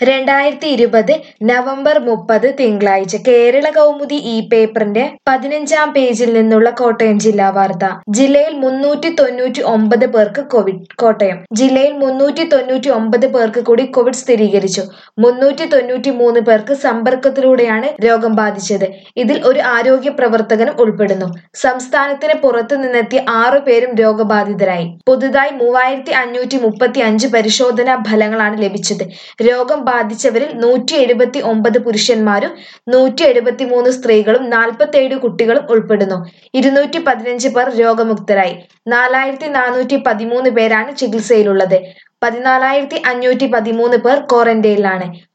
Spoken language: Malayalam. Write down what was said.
രണ്ടായിരത്തി ഇരുപത് നവംബർ മുപ്പത് തിങ്കളാഴ്ച കേരള കൗമുദി ഈ പേപ്പറിന്റെ പതിനഞ്ചാം പേജിൽ നിന്നുള്ള കോട്ടയം ജില്ലാ വാർത്ത ജില്ലയിൽ മുന്നൂറ്റി തൊണ്ണൂറ്റി ഒമ്പത് പേർക്ക് കോവിഡ് കോട്ടയം ജില്ലയിൽ മുന്നൂറ്റി തൊണ്ണൂറ്റി ഒമ്പത് പേർക്ക് കൂടി കോവിഡ് സ്ഥിരീകരിച്ചു മുന്നൂറ്റി തൊണ്ണൂറ്റി മൂന്ന് പേർക്ക് സമ്പർക്കത്തിലൂടെയാണ് രോഗം ബാധിച്ചത് ഇതിൽ ഒരു ആരോഗ്യ പ്രവർത്തകനും ഉൾപ്പെടുന്നു സംസ്ഥാനത്തിന് പുറത്തു നിന്നെത്തിയ ആറു പേരും രോഗബാധിതരായി പുതുതായി മൂവായിരത്തി അഞ്ഞൂറ്റി മുപ്പത്തി അഞ്ച് പരിശോധനാ ഫലങ്ങളാണ് ലഭിച്ചത് രോഗം ബാധിച്ചവരിൽ നൂറ്റി എഴുപത്തി ഒമ്പത് പുരുഷന്മാരും നൂറ്റി എഴുപത്തി മൂന്ന് സ്ത്രീകളും നാൽപ്പത്തേഴ് കുട്ടികളും ഉൾപ്പെടുന്നു ഇരുന്നൂറ്റി പതിനഞ്ച് പേർ രോഗമുക്തരായി നാലായിരത്തി നാനൂറ്റി പതിമൂന്ന് പേരാണ് ചികിത്സയിലുള്ളത് പതിനാലായിരത്തി അഞ്ഞൂറ്റി പതിമൂന്ന് പേർ ക്വാറന്റൈനിലാണ്